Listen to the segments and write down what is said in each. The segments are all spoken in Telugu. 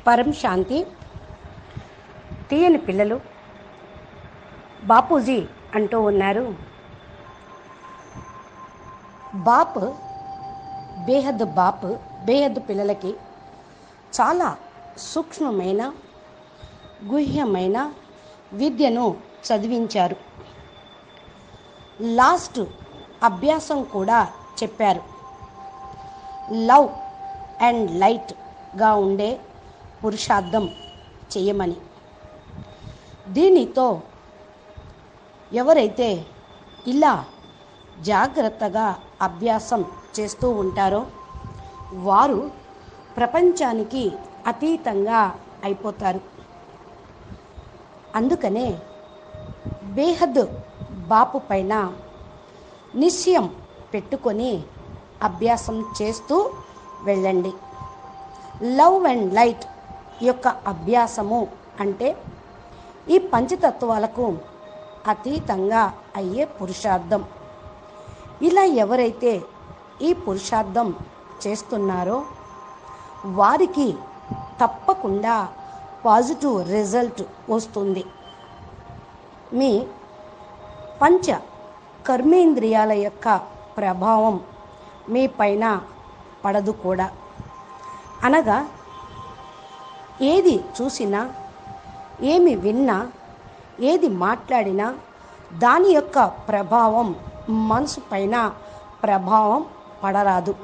పరం శాంతి తీయని పిల్లలు బాపూజీ అంటూ ఉన్నారు బాప్ బేహద్ బాప్ బేహద్ పిల్లలకి చాలా సూక్ష్మమైన గుహ్యమైన విద్యను చదివించారు లాస్ట్ అభ్యాసం కూడా చెప్పారు లవ్ అండ్ లైట్గా ఉండే పురుషార్థం చేయమని దీనితో ఎవరైతే ఇలా జాగ్రత్తగా అభ్యాసం చేస్తూ ఉంటారో వారు ప్రపంచానికి అతీతంగా అయిపోతారు అందుకనే బేహద్ బాపు పైన నిశ్చయం పెట్టుకొని అభ్యాసం చేస్తూ వెళ్ళండి లవ్ అండ్ లైట్ యొక్క అభ్యాసము అంటే ఈ పంచతత్వాలకు అతీతంగా అయ్యే పురుషార్థం ఇలా ఎవరైతే ఈ పురుషార్థం చేస్తున్నారో వారికి తప్పకుండా పాజిటివ్ రిజల్ట్ వస్తుంది మీ పంచ కర్మేంద్రియాల యొక్క ప్రభావం మీ పైన పడదు కూడా అనగా ఏది చూసినా ఏమి విన్నా ఏది మాట్లాడినా దాని యొక్క ప్రభావం మనసు పైన ప్రభావం పడరాదు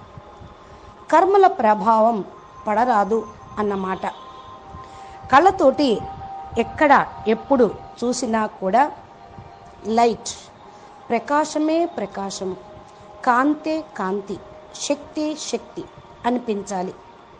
కర్మల ప్రభావం పడరాదు అన్నమాట కళ్ళతోటి ఎక్కడ ఎప్పుడు చూసినా కూడా లైట్ ప్రకాశమే ప్రకాశం కాంతే కాంతి శక్తి శక్తి అనిపించాలి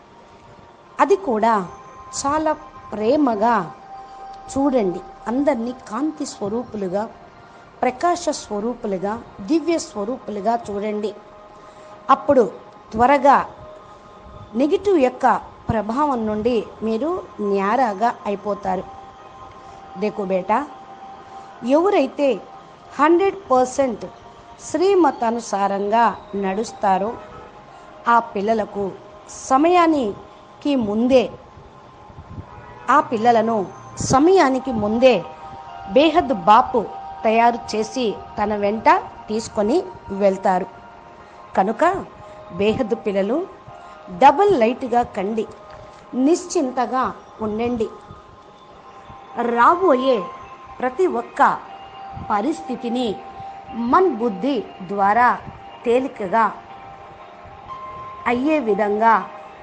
అది కూడా చాలా ప్రేమగా చూడండి అందరినీ కాంతి స్వరూపులుగా ప్రకాశ స్వరూపులుగా దివ్య స్వరూపులుగా చూడండి అప్పుడు త్వరగా నెగిటివ్ యొక్క ప్రభావం నుండి మీరు న్యారాగా అయిపోతారు దేకు బేటా ఎవరైతే హండ్రెడ్ పర్సెంట్ శ్రీమతానుసారంగా నడుస్తారో ఆ పిల్లలకు సమయానికి ముందే ఆ పిల్లలను సమయానికి ముందే బేహద్ బాపు తయారు చేసి తన వెంట తీసుకొని వెళ్తారు కనుక బేహద్ పిల్లలు డబల్ లైట్గా కండి నిశ్చింతగా ఉండండి రాబోయే ప్రతి ఒక్క పరిస్థితిని మన్ బుద్ధి ద్వారా తేలికగా అయ్యే విధంగా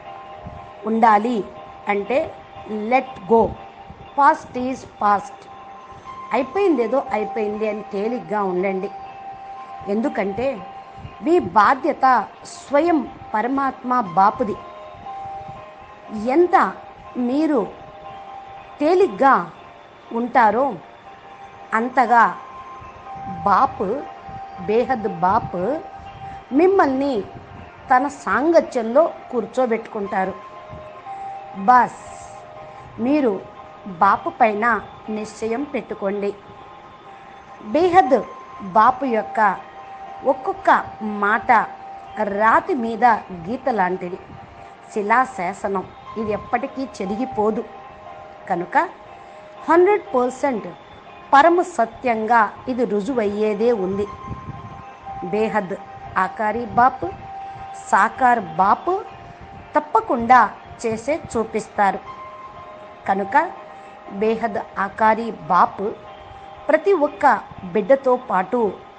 ఉండాలి అంటే let go past is past అయిపోయింది ఏదో అయిపోయింది అని తేలిగ్గా ఉండండి ఎందుకంటే మీ బాధ్యత స్వయం పరమాత్మ బాపుది ఎంత మీరు తేలిగ్గా ఉంటారో అంతగా బాపు బేహద్ బాప్ మిమ్మల్ని తన సాంగత్యంలో కూర్చోబెట్టుకుంటారు బస్ మీరు బాపు పైన నిశ్చయం పెట్టుకోండి బేహద్ బాపు యొక్క ఒక్కొక్క మాట రాతి మీద గీత లాంటిది శిలాశాసనం ఇది ఎప్పటికీ చెరిగిపోదు కనుక హండ్రెడ్ పర్సెంట్ పరమ సత్యంగా ఇది రుజువయ్యేదే ఉంది బేహద్ ఆకారి బాపు సాకార్ బాపు తప్పకుండా చేసే చూపిస్తారు కనుక బేహద్ ఆకారి బాపు ప్రతి ఒక్క బిడ్డతో పాటు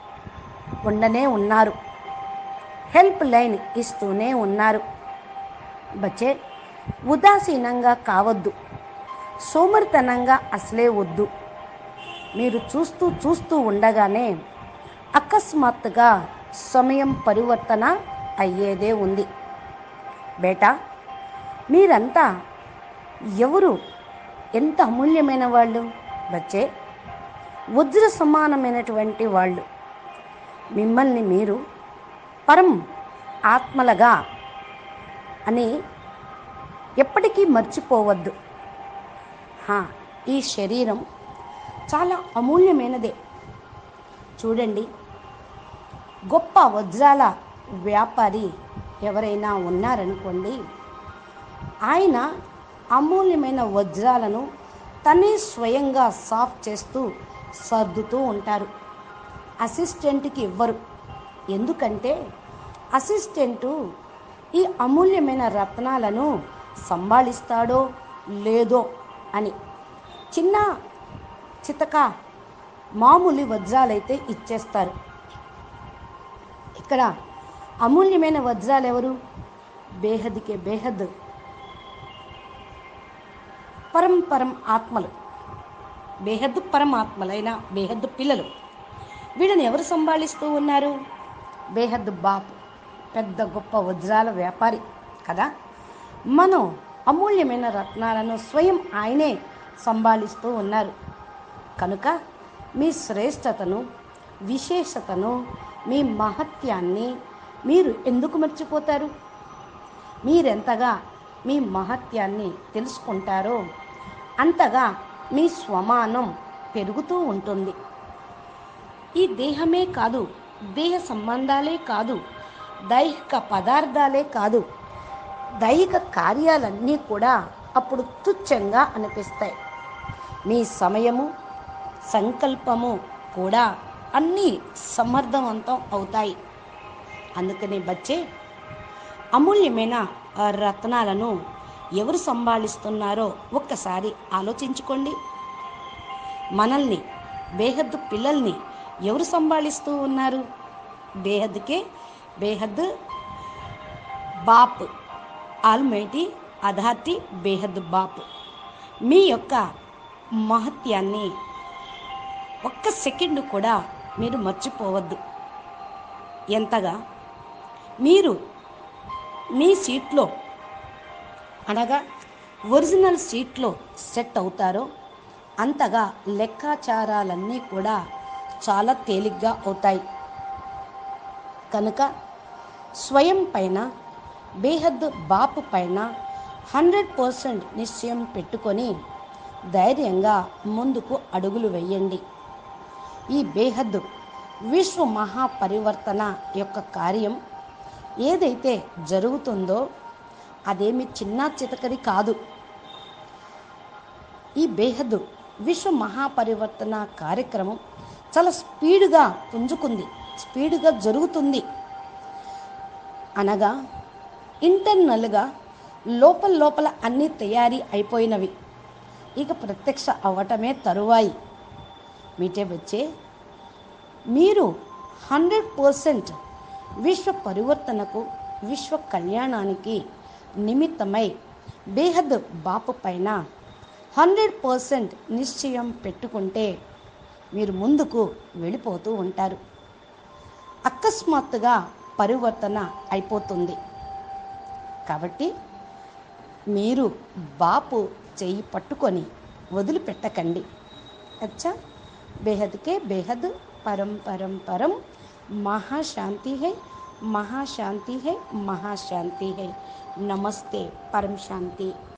ఉండనే ఉన్నారు హెల్ప్ లైన్ ఇస్తూనే ఉన్నారు బచ్చే ఉదాసీనంగా కావద్దు సోమరితనంగా అసలే వద్దు మీరు చూస్తూ చూస్తూ ఉండగానే అకస్మాత్తుగా సమయం పరివర్తన అయ్యేదే ఉంది బేటా మీరంతా ఎవరు ఎంత అమూల్యమైన వాళ్ళు బచ్చే వజ్ర సమానమైనటువంటి వాళ్ళు మిమ్మల్ని మీరు పరం ఆత్మలుగా అని ఎప్పటికీ మర్చిపోవద్దు హా, ఈ శరీరం చాలా అమూల్యమైనదే చూడండి గొప్ప వజ్రాల వ్యాపారి ఎవరైనా ఉన్నారనుకోండి ఆయన అమూల్యమైన వజ్రాలను తనే స్వయంగా సాఫ్ చేస్తూ సర్దుతూ ఉంటారు అసిస్టెంట్కి ఇవ్వరు ఎందుకంటే అసిస్టెంటు ఈ అమూల్యమైన రత్నాలను సంభాళిస్తాడో లేదో అని చిన్న చితక మామూలు వజ్రాలైతే ఇచ్చేస్తారు ఇక్కడ అమూల్యమైన వజ్రాలు ఎవరు బేహద్కే బేహద్ పరం పరం ఆత్మలు బేహద్దు పరమాత్మలైన బేహద్దు పిల్లలు వీళ్ళని ఎవరు సంభాళిస్తూ ఉన్నారు బేహద్దు బాపు పెద్ద గొప్ప వజ్రాల వ్యాపారి కదా మనం అమూల్యమైన రత్నాలను స్వయం ఆయనే సంభాళిస్తూ ఉన్నారు కనుక మీ శ్రేష్టతను విశేషతను మీ మహత్యాన్ని మీరు ఎందుకు మర్చిపోతారు మీరెంతగా మీ మహత్యాన్ని తెలుసుకుంటారో అంతగా మీ స్వమానం పెరుగుతూ ఉంటుంది ఈ దేహమే కాదు దేహ సంబంధాలే కాదు దైహిక పదార్థాలే కాదు దైహిక కార్యాలన్నీ కూడా అప్పుడు తుచ్చంగా అనిపిస్తాయి మీ సమయము సంకల్పము కూడా అన్నీ సమర్థవంతం అవుతాయి అందుకని బచ్చే అమూల్యమైన ఆ రత్నాలను ఎవరు సంభాళిస్తున్నారో ఒక్కసారి ఆలోచించుకోండి మనల్ని బేహద్దు పిల్లల్ని ఎవరు సంభాళిస్తూ ఉన్నారు బేహద్కే బేహద్ బాప్ ఆల్మైటీ అధార్తి బేహద్ బాప్ మీ యొక్క మహత్యాన్ని ఒక్క సెకండ్ కూడా మీరు మర్చిపోవద్దు ఎంతగా మీరు మీ సీట్లో అనగా ఒరిజినల్ సీట్లో సెట్ అవుతారో అంతగా లెక్కాచారాలన్నీ కూడా చాలా తేలిగ్గా అవుతాయి కనుక స్వయం పైన బేహద్ బాపు పైన హండ్రెడ్ పర్సెంట్ నిశ్చయం పెట్టుకొని ధైర్యంగా ముందుకు అడుగులు వేయండి ఈ బేహద్ విశ్వ మహాపరివర్తన యొక్క కార్యం ఏదైతే జరుగుతుందో అదేమి చిన్న చితకరి కాదు ఈ బేహద్ విశ్వ మహాపరివర్తన కార్యక్రమం చాలా స్పీడ్గా పుంజుకుంది స్పీడ్గా జరుగుతుంది అనగా ఇంటర్నల్గా లోపల లోపల అన్నీ తయారీ అయిపోయినవి ఇక ప్రత్యక్ష అవ్వటమే తరువాయి మీటే వచ్చే మీరు హండ్రెడ్ పర్సెంట్ విశ్వ పరివర్తనకు విశ్వ కళ్యాణానికి నిమిత్తమై బేహద్ బాపు పైన హండ్రెడ్ పర్సెంట్ నిశ్చయం పెట్టుకుంటే మీరు ముందుకు వెళ్ళిపోతూ ఉంటారు అకస్మాత్తుగా పరివర్తన అయిపోతుంది కాబట్టి మీరు బాపు చెయ్యి పట్టుకొని వదిలిపెట్టకండి అచ్చా బేహద్ కే బేహద్ పరం పరం పరం महाशांति है महाशांति है महाशांति है नमस्ते परम शांति